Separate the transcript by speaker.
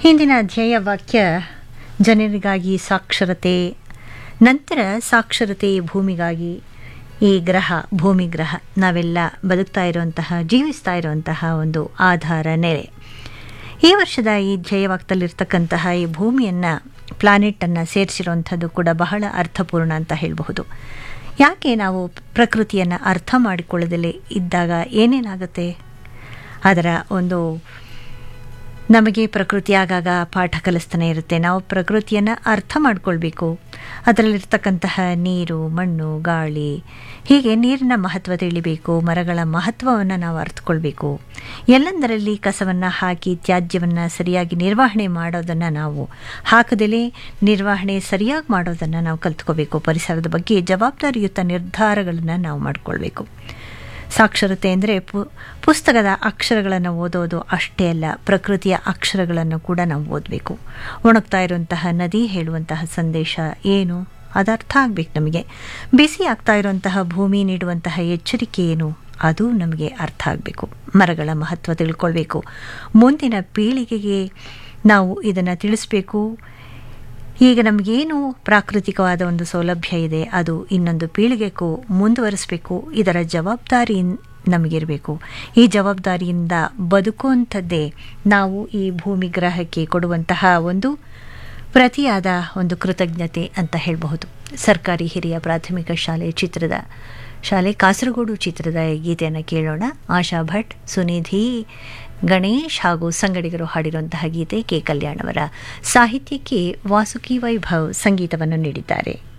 Speaker 1: ಹಿಂದಿನ ಧ್ಯೇಯ ವಾಕ್ಯ ಜನರಿಗಾಗಿ ಸಾಕ್ಷರತೆ ನಂತರ ಸಾಕ್ಷರತೆ ಭೂಮಿಗಾಗಿ ಈ ಗ್ರಹ ಭೂಮಿ ಗ್ರಹ ನಾವೆಲ್ಲ ಬದುಕ್ತಾ ಇರುವಂತಹ ಜೀವಿಸ್ತಾ ಇರುವಂತಹ ಒಂದು ಆಧಾರ ನೆಲೆ ಈ ವರ್ಷದ ಈ ಧ್ಯೇಯವಾಕ್ಯದಲ್ಲಿರ್ತಕ್ಕಂತಹ ಈ ಭೂಮಿಯನ್ನು ಪ್ಲಾನೆಟನ್ನು ಸೇರಿಸಿರುವಂಥದ್ದು ಕೂಡ ಬಹಳ ಅರ್ಥಪೂರ್ಣ ಅಂತ ಹೇಳಬಹುದು ಯಾಕೆ ನಾವು ಪ್ರಕೃತಿಯನ್ನು ಅರ್ಥ ಮಾಡಿಕೊಳ್ಳದಲ್ಲೇ ಇದ್ದಾಗ ಏನೇನಾಗುತ್ತೆ ಅದರ ಒಂದು ನಮಗೆ ಪ್ರಕೃತಿ ಆಗಾಗ ಪಾಠ ಕಲಿಸ್ತಾನೆ ಇರುತ್ತೆ ನಾವು ಪ್ರಕೃತಿಯನ್ನು ಅರ್ಥ ಮಾಡ್ಕೊಳ್ಬೇಕು ಅದರಲ್ಲಿರ್ತಕ್ಕಂತಹ ನೀರು ಮಣ್ಣು ಗಾಳಿ ಹೀಗೆ ನೀರಿನ ಮಹತ್ವ ತಿಳಿಬೇಕು ಮರಗಳ ಮಹತ್ವವನ್ನು ನಾವು ಅರ್ಥಕೊಳ್ಬೇಕು ಎಲ್ಲಂದರಲ್ಲಿ ಕಸವನ್ನು ಹಾಕಿ ತ್ಯಾಜ್ಯವನ್ನು ಸರಿಯಾಗಿ ನಿರ್ವಹಣೆ ಮಾಡೋದನ್ನು ನಾವು ಹಾಕದಲೇ ನಿರ್ವಹಣೆ ಸರಿಯಾಗಿ ಮಾಡೋದನ್ನು ನಾವು ಕಲ್ತ್ಕೋಬೇಕು ಪರಿಸರದ ಬಗ್ಗೆ ಜವಾಬ್ದಾರಿಯುತ ನಿರ್ಧಾರಗಳನ್ನು ನಾವು ಮಾಡಿಕೊಳ್ಬೇಕು ಸಾಕ್ಷರತೆ ಅಂದರೆ ಪು ಪುಸ್ತಕದ ಅಕ್ಷರಗಳನ್ನು ಓದೋದು ಅಷ್ಟೇ ಅಲ್ಲ ಪ್ರಕೃತಿಯ ಅಕ್ಷರಗಳನ್ನು ಕೂಡ ನಾವು ಓದಬೇಕು ಒಣಗ್ತಾ ಇರುವಂತಹ ನದಿ ಹೇಳುವಂತಹ ಸಂದೇಶ ಏನು ಅದು ಅರ್ಥ ಆಗಬೇಕು ನಮಗೆ ಬಿಸಿ ಆಗ್ತಾ ಇರುವಂತಹ ಭೂಮಿ ನೀಡುವಂತಹ ಎಚ್ಚರಿಕೆ ಏನು ಅದು ನಮಗೆ ಅರ್ಥ ಆಗಬೇಕು ಮರಗಳ ಮಹತ್ವ ತಿಳ್ಕೊಳ್ಬೇಕು ಮುಂದಿನ ಪೀಳಿಗೆಗೆ ನಾವು ಇದನ್ನು ತಿಳಿಸ್ಬೇಕು ಈಗ ನಮಗೇನು ಪ್ರಾಕೃತಿಕವಾದ ಒಂದು ಸೌಲಭ್ಯ ಇದೆ ಅದು ಇನ್ನೊಂದು ಪೀಳಿಗೆಗೂ ಮುಂದುವರಿಸಬೇಕು ಇದರ ಜವಾಬ್ದಾರಿ ನಮಗಿರಬೇಕು ಈ ಜವಾಬ್ದಾರಿಯಿಂದ ಬದುಕುವಂಥದ್ದೇ ನಾವು ಈ ಭೂಮಿ ಗ್ರಹಕ್ಕೆ ಕೊಡುವಂತಹ ಒಂದು ಪ್ರತಿಯಾದ ಒಂದು ಕೃತಜ್ಞತೆ ಅಂತ ಹೇಳಬಹುದು ಸರ್ಕಾರಿ ಹಿರಿಯ ಪ್ರಾಥಮಿಕ ಶಾಲೆ ಚಿತ್ರದ ಶಾಲೆ ಕಾಸರಗೋಡು ಚಿತ್ರದ ಗೀತೆಯನ್ನು ಕೇಳೋಣ ಆಶಾ ಭಟ್ ಸುನಿಧಿ ಗಣೇಶ್ ಹಾಗೂ ಸಂಗಡಿಗರು ಹಾಡಿರುವಂತಹ ಗೀತೆ ಕೆ ಕಲ್ಯಾಣವರ ಸಾಹಿತ್ಯಕ್ಕೆ ವಾಸುಕಿ ವೈಭವ್ ಸಂಗೀತವನ್ನು ನೀಡಿದ್ದಾರೆ